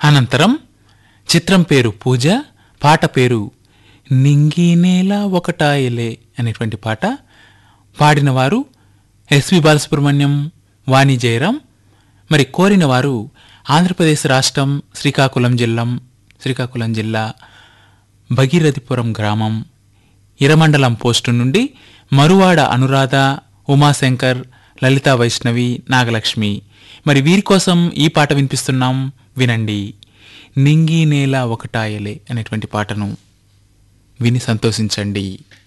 అనంతరం చిత్రం పేరు పూజ పాట పేరు నింగి నేల ఒకటాయలే అనేటువంటి పాట పాడిన వారు ఎస్వి బాలసుబ్రహ్మణ్యం వాణి జయరాం మరి కోరిన వారు ఆంధ్రప్రదేశ్ రాష్ట్రం శ్రీకాకుళం జిల్లం శ్రీకాకుళం జిల్లా భగీరథిపురం గ్రామం ఇరమండలం పోస్టు నుండి మరువాడ అనురాధ ఉమాశంకర్ లలితా వైష్ణవి నాగలక్ష్మి మరి వీరి కోసం ఈ పాట వినిపిస్తున్నాం వినండి నింగి నేల ఒకటాయలే అనేటువంటి పాటను విని సంతోషించండి